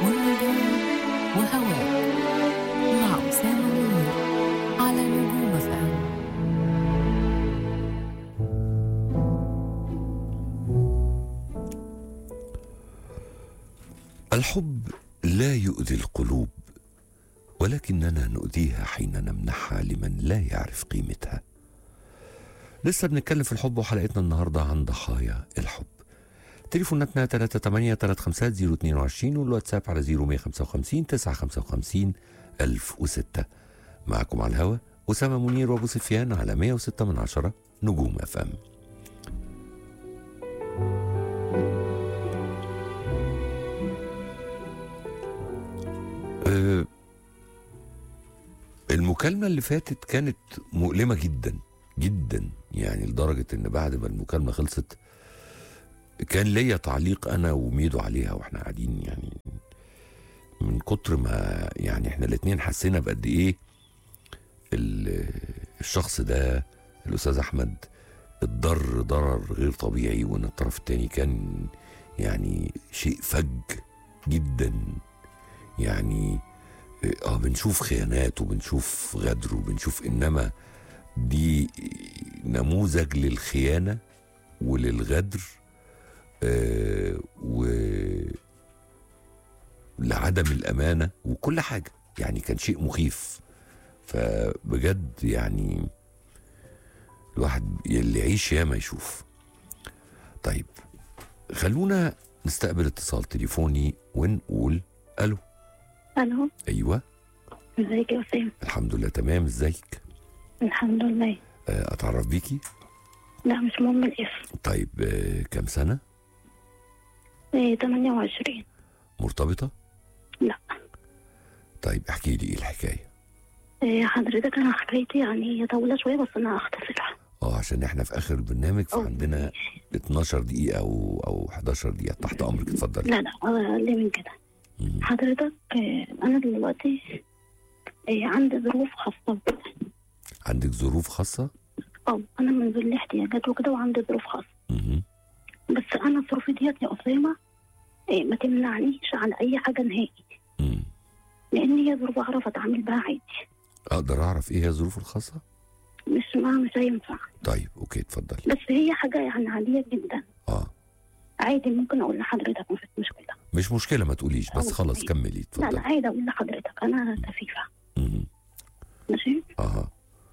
والنجوم وهواك مع أسامة منير على نجوم فهم الحب لا يؤذي القلوب ولكننا نؤذيها حين نمنحها لمن لا يعرف قيمتها لسه بنتكلم في الحب وحلقتنا النهاردة عن ضحايا الحب تليفوناتنا 38 350 022 والواتساب على 0155 955 1006 معكم على الهوا أسامة منير وأبو سفيان على 106 من عشرة نجوم اف ام أه المكالمة اللي فاتت كانت مؤلمة جدا جدا يعني لدرجة ان بعد ما المكالمة خلصت كان ليا تعليق انا وميدو عليها واحنا قاعدين يعني من كتر ما يعني احنا الاتنين حسينا بقد ايه ال- الشخص ده الاستاذ احمد اتضر ضرر غير طبيعي وان الطرف التاني كان يعني شيء فج جدا يعني اه بنشوف خيانات وبنشوف غدر وبنشوف انما دي نموذج للخيانه وللغدر آه و لعدم الامانه وكل حاجه يعني كان شيء مخيف فبجد يعني الواحد اللي يعيش ياما يشوف طيب خلونا نستقبل اتصال تليفوني ونقول الو الو ايوه ازيك يا وسام الحمد لله تمام ازيك الحمد لله آه، اتعرف بيكي لا مش مهم الاسم طيب آه، كام سنه ايه 28 مرتبطه لا طيب احكي لي ايه الحكايه إيه حضرتك انا حكايتي يعني هي طويله شويه بس انا هختصرها اه عشان احنا في اخر البرنامج أوه. فعندنا 12 دقيقه او او 11 دقيقه تحت امرك اتفضلي لا لا اقل من كده مم. حضرتك إيه انا دلوقتي إيه عندي ظروف خاصه وكده عندك ظروف خاصه اه انا من ذوي الاحتياجات وكده وعندي ظروف خاصه مهم. بس انا ظروفي ديت يا اسامه إيه ما تمنعنيش على اي حاجه نهائي مم. لان هي ظروف اعرف اتعامل بها عادي اقدر اعرف ايه هي الظروف الخاصه مش ما مش هينفع طيب اوكي اتفضلي بس هي حاجه يعني عاديه جدا اه عادي ممكن اقول لحضرتك مفيش مشكله مش مشكله ما تقوليش بس أوه. خلاص كملي لا اتفضلي لا عادي اقول لحضرتك انا سفيفه مهم. ماشي اها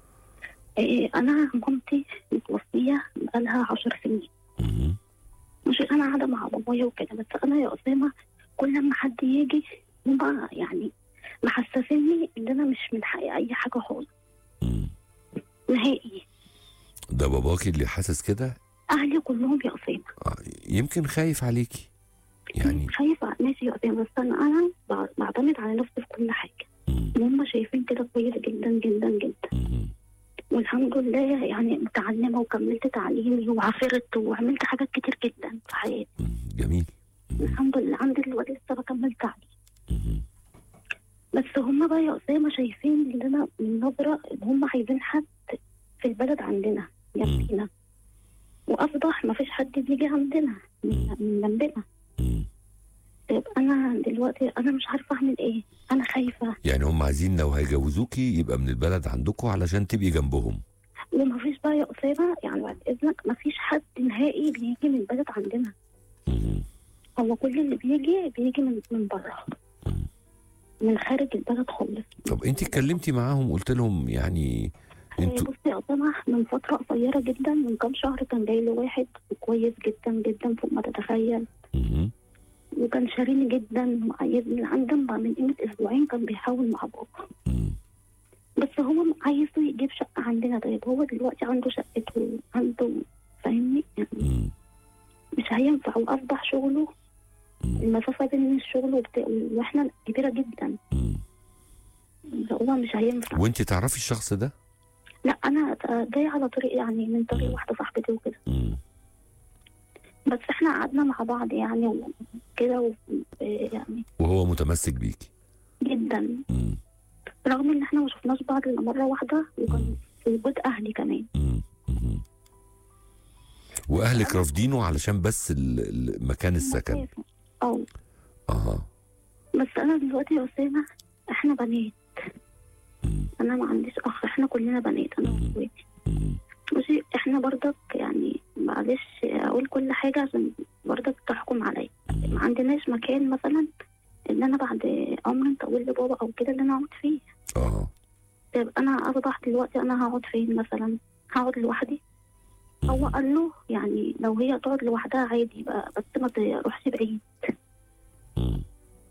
إيه انا مامتي متوفيه بقالها عشر سنين مهم. ماشي انا قاعده مع بابايا وكده بس انا يا اسامه كل ما حد يجي هما يعني محسسيني ان انا مش من حقي اي حاجه خالص مم. نهائي ده باباكي اللي حاسس كده اهلي كلهم يا اسامه آه، يمكن خايف عليكي يعني خايفه ماشي يا اسامه بس انا انا ب- بعتمد على نفسي في كل حاجه مم. وهم شايفين كده كويس جدا جدا جدا مهم. والحمد لله يعني متعلمه وكملت تعليمي وعافرت وعملت حاجات كتير جدا في حياتي مم. جميل مهم. الحمد لله عندي دلوقتي لسه بكمل تعليم مهم. بس هم بقى يا اسامه شايفين ان انا من نظره ان هم عايزين حد في البلد عندنا جنبينا وافضح ما فيش حد بيجي عندنا من من جنبنا مم. طيب انا دلوقتي انا مش عارفه اعمل ايه انا خايفه يعني هم عايزين لو هيجوزوكي يبقى من البلد عندكم علشان تبقي جنبهم وما فيش بقى يا اسامه يعني بعد اذنك ما فيش حد نهائي بيجي من البلد عندنا مهم. هو كل اللي بيجي بيجي من من بره مم. من خارج البلد خالص طب انت اتكلمتي معاهم قلت لهم يعني آه، انتوا بصي يا أسامة من فترة قصيرة جدا من كام شهر كان جاي له واحد كويس جدا جدا فوق ما تتخيل مهم. وكان شاريني جدا وعايزني عندهم بقى من قيمة أسبوعين كان بيحاول مع بابا مم. بس هو عايزه يجيب شقة عندنا طيب هو دلوقتي عنده شقته عنده فاهمني يعني مم. مش هينفع وأصبح شغله مم. المسافة بين الشغل وبتاع واحنا كبيرة جدا مم. هو مش هينفع وانت تعرفي الشخص ده لا أنا جاي على طريق يعني من طريق واحدة صاحبتي وكده مم. بس احنا قعدنا مع بعض يعني وكده و- يعني وهو متمسك بيكي جدا مم. رغم ان احنا ما شفناش بعض الا مره واحده وكان في وجود اهلي كمان مم. مم. واهلك رافضينه علشان بس ال- ال- مكان السكن اه اها بس انا دلوقتي يا اسامه احنا بنات مم. انا ما عنديش اخ احنا كلنا بنات انا مم. واخواتي مم. ماشي احنا برضك يعني معلش اقول كل حاجه عشان برضك تحكم عليا ما عندناش مكان مثلا ان انا بعد عمر طويل لبابا او كده اللي انا اقعد فيه اه طب انا اصبح دلوقتي انا هقعد فين مثلا هقعد لوحدي هو مم. قال له يعني لو هي تقعد لوحدها عادي بقى بس ما تروحش بعيد مم.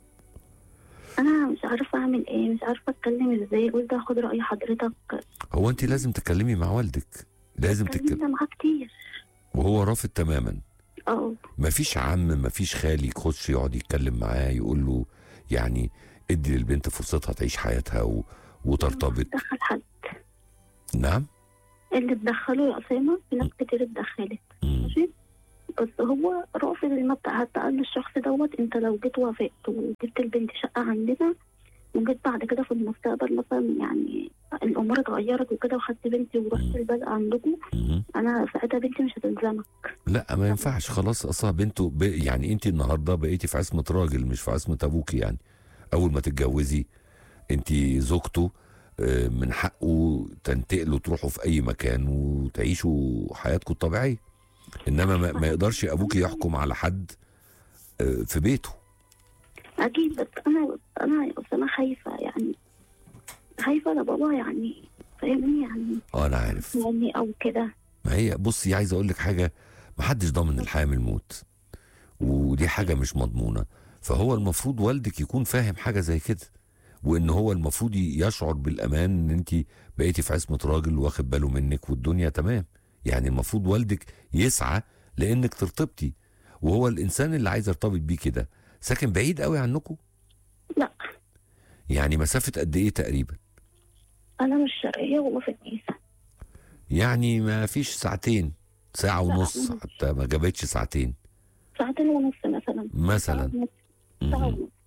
انا مش عارفه اعمل ايه مش عارفه اتكلم ازاي قلت اخد راي حضرتك هو انت لازم تتكلمي مع والدك لازم تتكلمي اتكلمنا معاه كتير وهو رافض تماما اه مفيش عم مفيش خالي يخش يقعد يتكلم معاه يقول له يعني ادي للبنت فرصتها تعيش حياتها و... وترتبط دخل حد نعم اللي اتدخلوا يا اسامه في ناس كتير اتدخلت مم. ماشي بس هو رافض المبدأ حتى قال للشخص دوت انت لو جيت وافقت وجبت البنت شقة عندنا وجيت بعد كده في المستقبل مثلا يعني الامور اتغيرت وكده وخدت بنتي ورحت البلد عندكم مم. انا ساعتها بنتي مش هتلزمك لا ما ينفعش خلاص اصلا بنته ب... يعني انت النهارده بقيتي في عصمه راجل مش في عصمه ابوكي يعني اول ما تتجوزي انت زوجته آه، من حقه تنتقلوا تروحوا في اي مكان وتعيشوا حياتكم الطبيعيه انما ما, ما يقدرش ابوكي يحكم على حد آه، في بيته اكيد بس انا انا يا اسامه خايفه يعني خايفه لبابا يعني فاهمني يعني اه انا عارف يعني او كده ما هي بصي عايز اقول لك حاجه ما حدش ضامن الحياه من الموت ودي حاجه مش مضمونه فهو المفروض والدك يكون فاهم حاجه زي كده وان هو المفروض يشعر بالامان ان انت بقيتي في عصمه راجل واخد باله منك والدنيا تمام يعني المفروض والدك يسعى لانك ترتبطي وهو الانسان اللي عايز يرتبط بيه كده ساكن بعيد قوي عنكم لا يعني مسافه قد ايه تقريبا انا مش شرقيه وهو في النيسه يعني ما فيش ساعتين ساعه لا، ونص مش. حتى ما جابتش ساعتين ساعتين ونص مثلا مثلا ساعة مهم. ونص.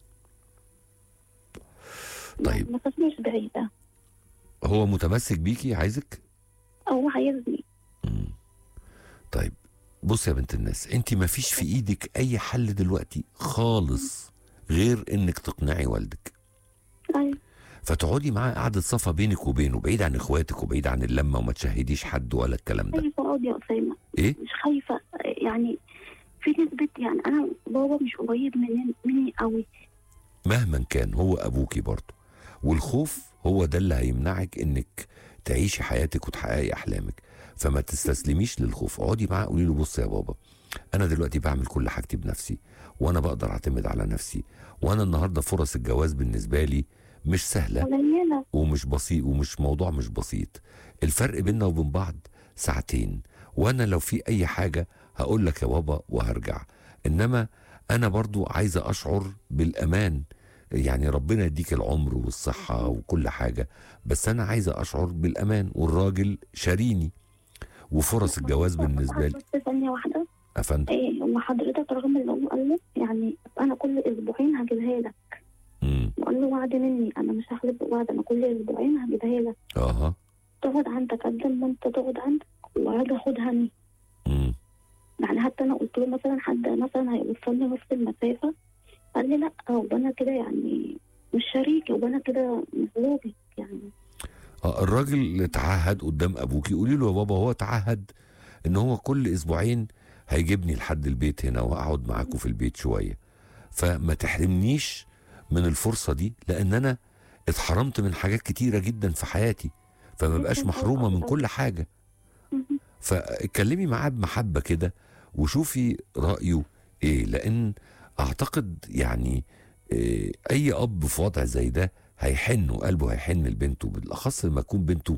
طيب. مسافة مش بعيدة هو متمسك بيكي عايزك هو عايزني مم. طيب بص يا بنت الناس انت ما فيش في ايدك اي حل دلوقتي خالص غير انك تقنعي والدك أيوة فتقعدي معاه قعدة صفا بينك وبينه بعيد عن اخواتك وبعيد عن اللمة وما تشهديش حد ولا الكلام ده خايفة أقعد يا أسامة ايه مش خايفة يعني في نسبة يعني أنا بابا مش قريب مني مني قوي مهما كان هو ابوكي برضه والخوف هو ده اللي هيمنعك انك تعيشي حياتك وتحققي احلامك فما تستسلميش للخوف اقعدي معاه قولي له بص يا بابا انا دلوقتي بعمل كل حاجتي بنفسي وانا بقدر اعتمد على نفسي وانا النهارده فرص الجواز بالنسبه لي مش سهله قليلة ومش بسيط ومش موضوع مش بسيط الفرق بيننا وبين بعض ساعتين وانا لو في اي حاجه هقول لك يا بابا وهرجع انما انا برضو عايزه اشعر بالامان يعني ربنا يديك العمر والصحه وكل حاجه بس انا عايزه اشعر بالامان والراجل شاريني وفرص الجواز بالنسبه لي بس ثانية واحدة افندم إيه وما حضرتك رغم اللي هو قال له يعني أنا كل أسبوعين هجيبها لك امم وقال له وعد مني أنا مش هخلف بوعد أنا كل أسبوعين هجيبها لك اها تقعد عندك قد ما أنت تقعد عندك وأجي أخدها أنا امم يعني حتى انا قلت له مثلا حد مثلا هيوصلني نص المسافه قال لي لا هو انا كده يعني مش شريكي وانا كده مش زوجك يعني آه، الراجل تعهد قدام ابوكي قولي له يا بابا هو تعهد ان هو كل اسبوعين هيجيبني لحد البيت هنا واقعد معاكم في البيت شويه فما تحرمنيش من الفرصه دي لان انا اتحرمت من حاجات كتيره جدا في حياتي فما بقاش محرومه من كل حاجه مهم. فاتكلمي معاه بمحبه كده وشوفي رايه ايه لان اعتقد يعني إيه، اي اب في وضع زي ده هيحن وقلبه هيحن لبنته بالاخص لما تكون بنته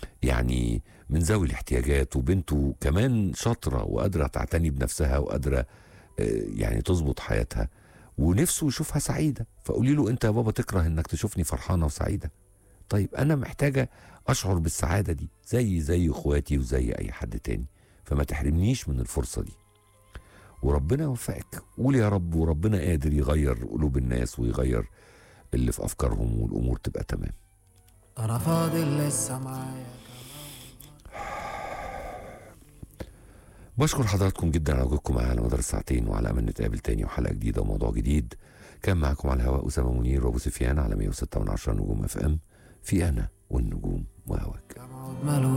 يعني من ذوي الاحتياجات وبنته كمان شاطره وقادره تعتني بنفسها وقادره آه، يعني تظبط حياتها ونفسه يشوفها سعيده فقولي له انت يا بابا تكره انك تشوفني فرحانه وسعيده طيب انا محتاجه اشعر بالسعاده دي زي زي اخواتي وزي اي حد تاني فما تحرمنيش من الفرصه دي وربنا يوفقك قول يا رب وربنا قادر يغير قلوب الناس ويغير اللي في افكارهم والامور تبقى تمام انا فاضل لسه معايا بشكر حضراتكم جدا على وجودكم معايا على مدار الساعتين وعلى امل نتقابل تاني وحلقه جديده وموضوع جديد كان معكم على الهواء اسامه منير وابو سفيان على 106 من 10 نجوم اف ام في انا والنجوم وهواك كم عود ملوش